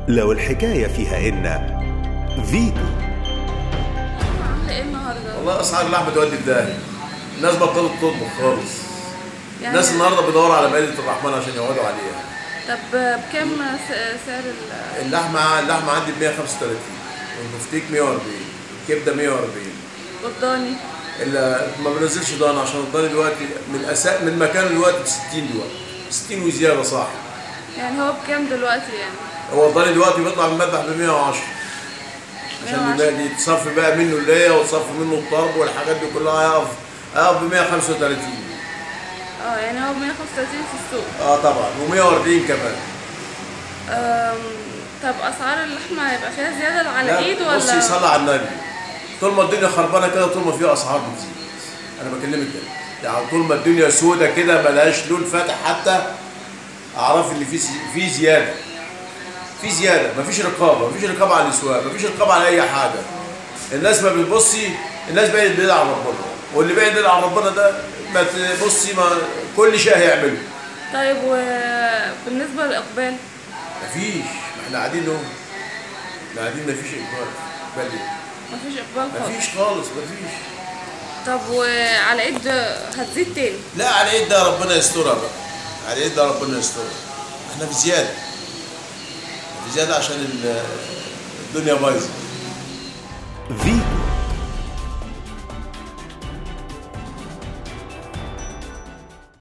لو الحكاية فيها إن فيتو عامله ايه النهارده؟ والله اسعار اللحمه تودي في داهيه الناس بطلت تطبخ خالص يعني الناس النهارده بيدوروا على مائده الرحمن عشان يقعدوا عليها طب بكام س- سعر ال اللحمه اللحمه عندي ب 135 والبفتيك 140 الكبده 140 والضاني؟ الا ما بنزلش ضان عشان الضان دلوقتي من أسا... من مكانه دلوقتي ب 60 دلوقتي 60 وزياده صح يعني هو بكام دلوقتي يعني؟ هو الضان دلوقتي بيطلع من المذبح ب 110 عشان 110. الباقي دي تصفي بقى منه الليه وتصفي منه الطرب والحاجات دي كلها هيقف هيقف ب 135 اه يعني هو ب 135 في السوق اه طبعا و140 كمان أم، طب اسعار اللحمه هيبقى فيها زياده على لا، الايد ولا؟ بصي صلى على النبي طول ما الدنيا خربانه كده طول ما فيها اسعار بتزيد انا بكلمك كده يعني طول ما الدنيا سودة كده ملهاش لون فاتح حتى اعرف ان في زي- في زياده في زياده مفيش رقابه مفيش رقابه على الاسواق مفيش رقابه على اي حاجه الناس ما بتبصي الناس بعيد بعيد عن ربنا واللي بعيد بعيد عن ربنا ده ما تبصي ما كل شيء هيعمله طيب وبالنسبه للاقبال مفيش ما احنا قاعدين اهو احنا قاعدين مفيش اقبال اقبال ايه مفيش اقبال خالص مفيش خالص مفيش طب وعلى ايد هتزيد تاني لا على ايد ده ربنا يسترها بقى على ايد ده ربنا يسترها احنا في زياده في زياده عشان ال- الدنيا بايظه فيتو